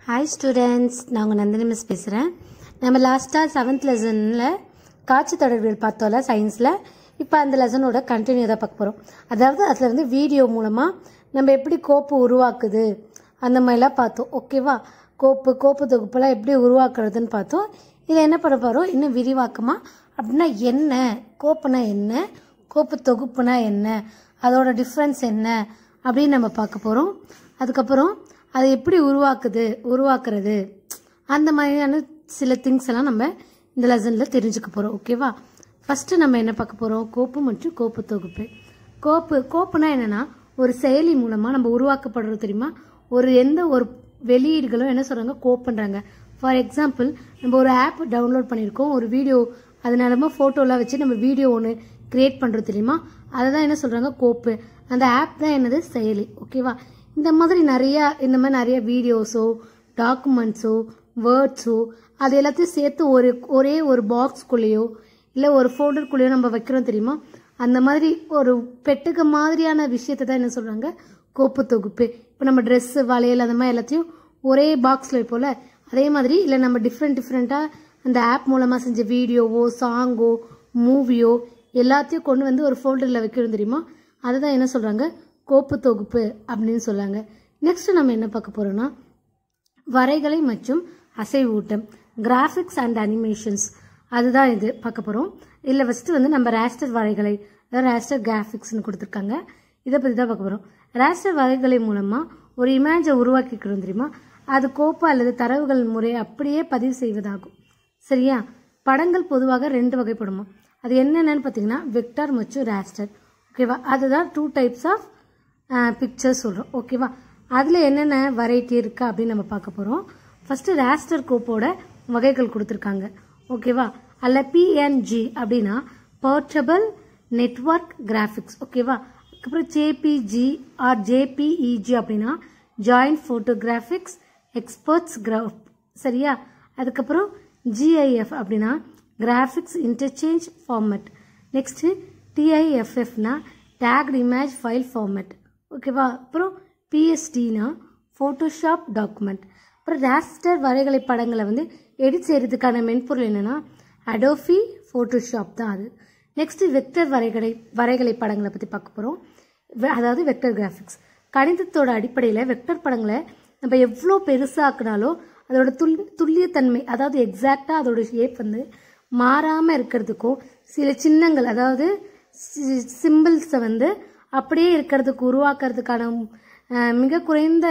hi students நான் உங்கள் Nandini miss பேசுகிறேன் நம்ம லாஸ்ட்டாக செவன்த் லெசனில் காட்சி தொடர்பியல் பார்த்தோம்ல சயின்ஸில் இப்போ அந்த லெசனோட கண்டினியூ தான் பார்க்க போகிறோம் அதாவது அதில் இருந்து வீடியோ மூலமாக நம்ம எப்படி கோப்பு உருவாக்குது அந்த மாதிரிலாம் பார்த்தோம் ஓகேவா கோப்பு கோப்பு தொகுப்பெல்லாம் எப்படி உருவாக்குறதுன்னு பார்த்தோம் இதில் என்ன பண்ண போகிறோம் இன்னும் விரிவாக்கமாக அப்படின்னா என்ன கோப்புனா என்ன கோப்பு தொகுப்புனா என்ன அதோட டிஃப்ரென்ஸ் என்ன அப்படின்னு நம்ம பார்க்க போகிறோம் அதுக்கப்புறம் அதை எப்படி உருவாக்குது உருவாக்குறது அந்த மாதிரியான சில திங்ஸ் எல்லாம் நம்ம இந்த லெசனில் தெரிஞ்சுக்க போகிறோம் ஓகேவா ஃபஸ்ட்டு நம்ம என்ன பார்க்க போகிறோம் கோப்பு மற்றும் கோப்பு தொகுப்பு கோப்பு கோப்புனா என்னென்னா ஒரு செயலி மூலமாக நம்ம உருவாக்கப்படுறது தெரியுமா ஒரு எந்த ஒரு வெளியீடுகளும் என்ன சொல்கிறாங்க கோப்புன்றாங்க ஃபார் எக்ஸாம்பிள் நம்ம ஒரு ஆப் டவுன்லோட் பண்ணியிருக்கோம் ஒரு வீடியோ அதனாலமா ஃபோட்டோலாம் வச்சு நம்ம வீடியோ ஒன்று கிரியேட் பண்ணுறது தெரியுமா அதை தான் என்ன சொல்கிறாங்க கோப்பு அந்த ஆப் தான் என்னது செயலி ஓகேவா இந்த மாதிரி நிறையா இந்த மாதிரி நிறைய வீடியோஸோ டாக்குமெண்ட்ஸோ வேர்ட்ஸோ அது எல்லாத்தையும் சேர்த்து ஒரு ஒரே ஒரு பாக்ஸ்குள்ளேயோ இல்லை ஒரு ஃபோல்டருக்குள்ளேயோ நம்ம வைக்கிறோம் தெரியுமா அந்த மாதிரி ஒரு பெட்டுக்க மாதிரியான விஷயத்தை தான் என்ன சொல்கிறாங்க கோப்பு தொகுப்பு இப்போ நம்ம ட்ரெஸ்ஸு வளையல் அந்த மாதிரி எல்லாத்தையும் ஒரே பாக்ஸில் வைப்போல அதே மாதிரி இல்லை நம்ம டிஃப்ரெண்ட் டிஃப்ரெண்ட்டாக அந்த ஆப் மூலமாக செஞ்ச வீடியோவோ சாங்கோ மூவியோ எல்லாத்தையும் கொண்டு வந்து ஒரு ஃபோல்டரில் வைக்கணும் தெரியுமா அதுதான் என்ன சொல்கிறாங்க கோப்பு தொகுப்பு அப்படின்னு சொல்லாங்க நெக்ஸ்ட் நம்ம என்ன பார்க்க போகிறோம்னா வரைகலை மற்றும் அசைவூட்டம் கிராஃபிக்ஸ் அண்ட் அனிமேஷன்ஸ் அதுதான் இது பார்க்க போகிறோம் இதில் ஃபஸ்ட்டு வந்து நம்ம ரேஸ்டர் வரைகலை ரேஸ்டர் கிராஃபிக்ஸ்னு கொடுத்துருக்காங்க இதை பற்றி தான் பார்க்க போகிறோம் ரேஸ்டர் வரைகலை மூலமாக ஒரு இமேஜை உருவாக்கிக்கிறோம் தெரியுமா அது கோப்பு அல்லது தரவுகள் முறை அப்படியே பதிவு செய்வதாகும் சரியா படங்கள் பொதுவாக ரெண்டு வகைப்படுமா அது என்னென்னு பார்த்தீங்கன்னா வெக்டார் மற்றும் ரேஸ்டர் ஓகேவா அதுதான் டூ டைப்ஸ் ஆஃப் பிக்சர்ஸ் சொல்கிறோம் ஓகேவா அதில் என்னென்ன வெரைட்டி இருக்கா அப்படின்னு நம்ம பார்க்க போகிறோம் ஃபஸ்ட்டு ரேஸ்டர் கோப்போட வகைகள் கொடுத்துருக்காங்க ஓகேவா அல்ல பிஎன்ஜி அப்படின்னா போர்ட்டபிள் நெட்ஒர்க் கிராஃபிக்ஸ் ஓகேவா அதுக்கப்புறம் ஜேபிஜி ஆர் ஜேபிஇஜி அப்படின்னா ஜாயிண்ட் ஃபோட்டோகிராஃபிக்ஸ் எக்ஸ்பர்ட்ஸ் கிராஃப் சரியா அதுக்கப்புறம் ஜிஐஎஃப் அப்படின்னா கிராஃபிக்ஸ் இன்டர்சேஞ்ச் ஃபார்மட் நெக்ஸ்ட்டு டிஐஎஃப்எஃப்னா டேக்ட் இமேஜ் ஃபைல் ஃபார்மட் ஓகேவா அப்புறம் பிஎஸ்டினா ஃபோட்டோஷாப் டாக்குமெண்ட் அப்புறம் ராஸ்டர் வரைகலை படங்களை வந்து எடிட் செய்கிறதுக்கான மென்பொருள் என்னென்னா அடோஃபி ஃபோட்டோஷாப் தான் அது நெக்ஸ்ட் வெக்டர் வரைகலை வரைகலை படங்களை பற்றி பார்க்க போகிறோம் அதாவது வெக்டர் கிராஃபிக்ஸ் கணிதத்தோட அடிப்படையில் வெக்டர் படங்களை நம்ம எவ்வளோ பெருசாக்குனாலும் அதோட துல் துல்லியத்தன்மை அதாவது எக்ஸாக்டாக அதோட ஷேப் வந்து மாறாமல் இருக்கிறதுக்கும் சில சின்னங்கள் அதாவது சிம்பிள்ஸை வந்து அப்படியே இருக்கிறதுக்கு உருவாக்குறதுக்கான மிக குறைந்த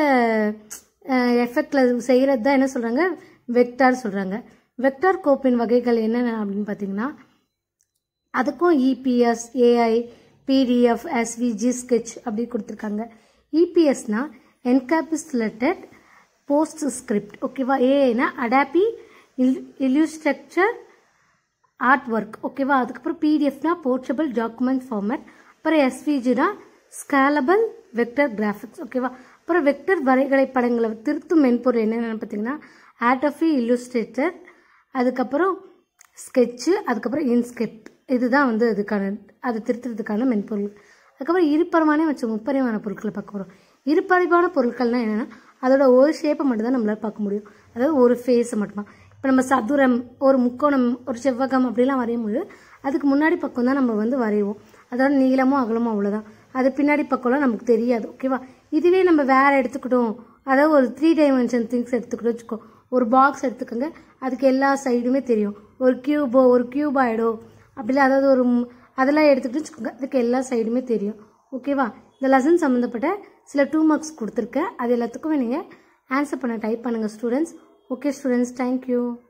எஃபெக்டில் செய்கிறது தான் என்ன சொல்கிறாங்க வெக்டார் சொல்கிறாங்க வெக்டார் கோப்பின் வகைகள் என்னென்ன அப்படின்னு பார்த்தீங்கன்னா அதுக்கும் EPS AI PDF SVG sketch அப்படி கொடுத்துருக்காங்க இபிஎஸ்னா என்கேபிஸ்லெட்டட் போஸ்ட் ஸ்கிரிப்ட் ஓகேவா ஏஐனா அடாப்பி இல்யூஸ்ட்ரக்சர் ஆர்ட் ஒர்க் ஓகேவா அதுக்கப்புறம் பிடிஎஃப்னா போர்ட்டபிள் டாக்குமெண்ட் ஃபார்மேட் அப்புறம் எஸ்விஜினா ஸ்கேலபிள் வெக்டர் கிராஃபிக்ஸ் ஓகேவா அப்புறம் வெக்டர் வரைகலை படங்களை திருத்தும் மென்பொருள் என்னென்னு பார்த்தீங்கன்னா ஆட்டோஃபி இல்லுஸ்ட்ரேட்டர் அதுக்கப்புறம் ஸ்கெட்சு அதுக்கப்புறம் இன்ஸ்கெப்ட் இதுதான் வந்து அதுக்கான அதை திருத்துறதுக்கான மென்பொருள் அதுக்கப்புறம் இருபரிமாண மற்றும் முப்பரிமாண பொருட்களை பார்க்க போகிறோம் இருபரிமாண பொருட்கள்னால் என்னென்னா அதோட ஒரு ஷேப்பை மட்டும் தான் நம்மளால் பார்க்க முடியும் அதாவது ஒரு ஃபேஸை மட்டுமா இப்போ நம்ம சதுரம் ஒரு முக்கோணம் ஒரு செவ்வகம் அப்படிலாம் வரையும் போது அதுக்கு முன்னாடி பக்கம் தான் நம்ம வந்து வரைவோம் அதாவது நீளமோ அகலமோ அவ்வளோதான் அது பின்னாடி பக்கம்லாம் நமக்கு தெரியாது ஓகேவா இதுவே நம்ம வேற எடுத்துக்கிட்டோம் அதாவது ஒரு த்ரீ டைமென்ஷன் திங்ஸ் எடுத்துக்கிட்டோம் வச்சுக்கோ ஒரு பாக்ஸ் எடுத்துக்கோங்க அதுக்கு எல்லா சைடுமே தெரியும் ஒரு கியூபோ ஒரு கியூபாய்டோ அப்படிலாம் அதாவது ஒரு அதெல்லாம் எடுத்துக்கிட்டு வச்சுக்கோங்க அதுக்கு எல்லா சைடுமே தெரியும் ஓகேவா இந்த லெசன் சம்மந்தப்பட்ட சில டூ மார்க்ஸ் கொடுத்துருக்கேன் அது எல்லாத்துக்குமே நீங்கள் ஆன்சர் பண்ண டைப் பண்ணுங்கள் ஸ்டூடெண்ட்ஸ் ஓகே ஸ்டூடெண்ட்ஸ் தேங்க்யூ